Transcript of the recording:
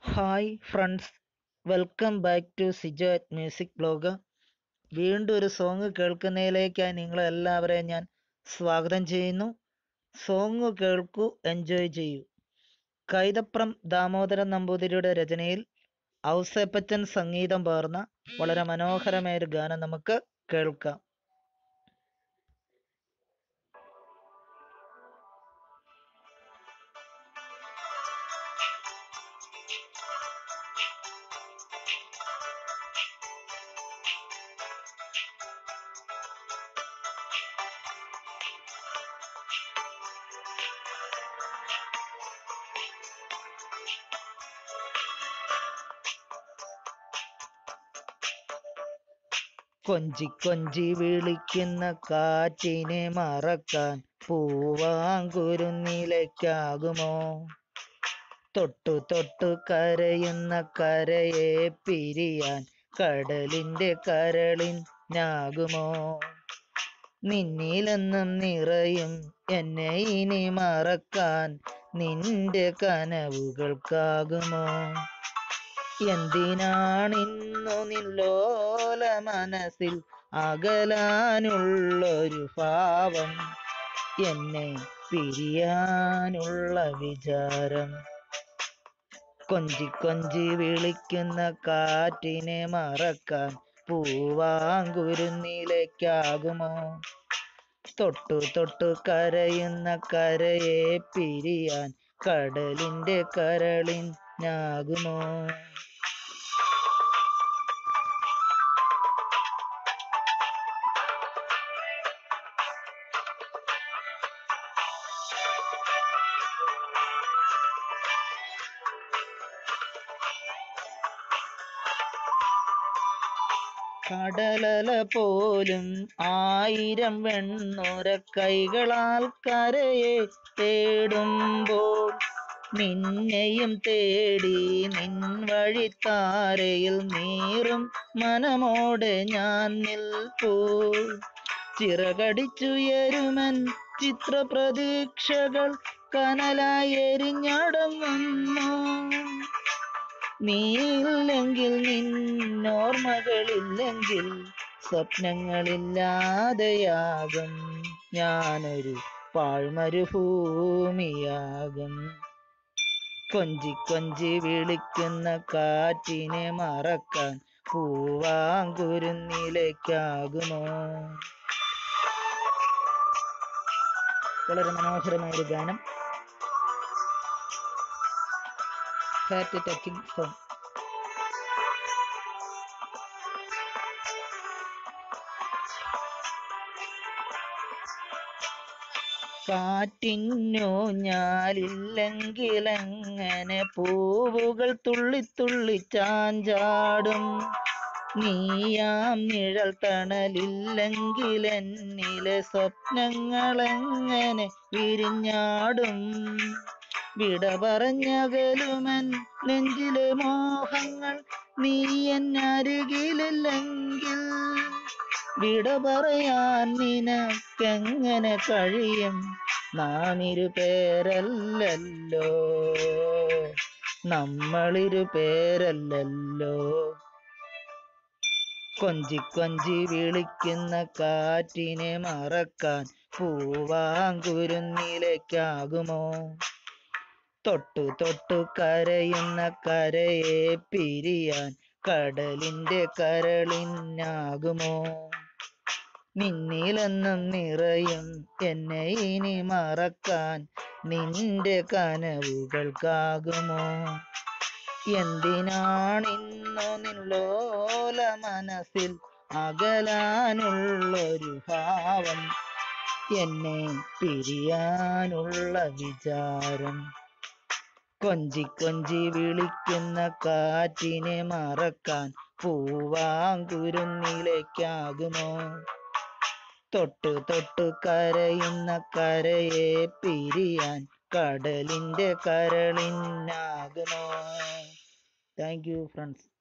hi friends welcome back to Sijo at music blog വീണ്ടും ഒരു song കേൾക്കുന്നതിലേക്കായി നിങ്ങളെല്ലാവരെയും ഞാൻ സ്വാഗതം ചെയ്യുന്നു സോങ് കേൾക്കൂ എൻജോയ് ചെയ്യൂ കൈതപ്രം ദാമോദരൻ നമ്പൂതിരിയുടെ രചനയിൽ ഔസേപ്പച്ചൻ സംഗീതം പകർന്ന വളരെ മനോഹരമായ ഒരു ഗാനം നമുക്ക് കേൾക്കാം കൊഞ്ചി കൊഞ്ചി വിളിക്കുന്ന കാറ്റിനെ മറക്കാൻ പൂവാങ്കുരുന്നിലേക്കാകുമോ തൊട്ടു തൊട്ടു കരയുന്ന കരയെ പിരിയാൻ കടലിന്റെ കരളിനാകുമോ നിന്നിലെന്നും നിറയും എന്നെ ഇനി മറക്കാൻ നിന്റെ കനവുകൾക്കാകുമോ എന്തിനാണിന്നു നില്ലോല മനസ്സിൽ അകലാനുള്ളൊരു ഭാവം എന്നെ പിരിയാനുള്ള വിചാരം കൊഞ്ചി കൊഞ്ചി വിളിക്കുന്ന കാറ്റിനെ മറക്കാൻ പൂവാങ്കുരുന്നിലേക്കാകുമോ തൊട്ടു തൊട്ടു കരയുന്ന കരയെ പിരിയാൻ കടലിന്റെ കരളിനാകുമോ കടലല പോലും ആയിരം വെണ്ണുര കൈകളാൽ കരയെ തേടുമ്പോൾ നിന്നെയും തേടി നിൻ വഴിത്താരയിൽ നീറും മനമോടെ ഞാൻ നിൽപ്പൂ ചിറകടിച്ചുയരുമൻ ചിത്രപ്രതീക്ഷകൾ കനലായി എരിഞ്ഞടങ്ങുന്നു നീയില്ലെങ്കിൽ നിന്നോർമ്മകളില്ലെങ്കിൽ സ്വപ്നങ്ങളില്ലാതെയാകും ഞാനൊരു പാഴ്മരുഭൂമിയാകും കൊഞ്ചി കൊഞ്ചി വിളിക്കുന്ന കാറ്റിനെ മറക്കാൻ പൂവാങ്കുരുന്നിലേക്കാകുമോ വളരെ മനോഹരമായ ഒരു ഗാനം ഹാർട്ട് ടച്ചിങ് സോങ് കാറ്റിന്നു ഞാലില്ലെങ്കിലെങ്ങനെ പൂവുകൾ തുള്ളി തുള്ളി ചാഞ്ചാടും നീയാം നിഴൽ തണലില്ലെങ്കിൽ എന്നിലെ സ്വപ്നങ്ങളെങ്ങനെ വിരിഞ്ഞാടും വിട പറഞ്ഞകലുമൻ നെഞ്ചിലെ മോഹങ്ങൾ നീ എന്നരികിലില്ലെങ്കിൽ വിട പറയാൻ നിനക്കെങ്ങനെ കഴിയും നാം ഇരു പേരല്ലല്ലോ നമ്മളിരു പേരല്ലല്ലോ കൊഞ്ചി കൊഞ്ചി വിളിക്കുന്ന കാറ്റിനെ മറക്കാൻ പൂവാങ്കുരുന്നിലേക്കാകുമോ തൊട്ടു തൊട്ടു കരയുന്ന കരയെ പിരിയാൻ കടലിന്റെ കരളിനാകുമോ നിന്നിലെന്നും നിറയും എന്നെ ഇനി മറക്കാൻ നിന്റെ കനവുകൾക്കാകുമോ എന്തിനാണിന്നു നില്ലോല മനസ്സിൽ അകലാനുള്ളൊരു ഭാവം എന്നെ പിരിയാനുള്ള വിചാരം കൊഞ്ചി കൊഞ്ചി വിളിക്കുന്ന കാറ്റിനെ മറക്കാൻ പൂവാങ്കുരുന്നിലേക്കാകുമോ തൊട്ടു തൊട്ടു കരയുന്ന കരയെ പിരിയാൻ കടലിന്റെ കരളിനാകുമോ താങ്ക് യു ഫ്രണ്ട്സ്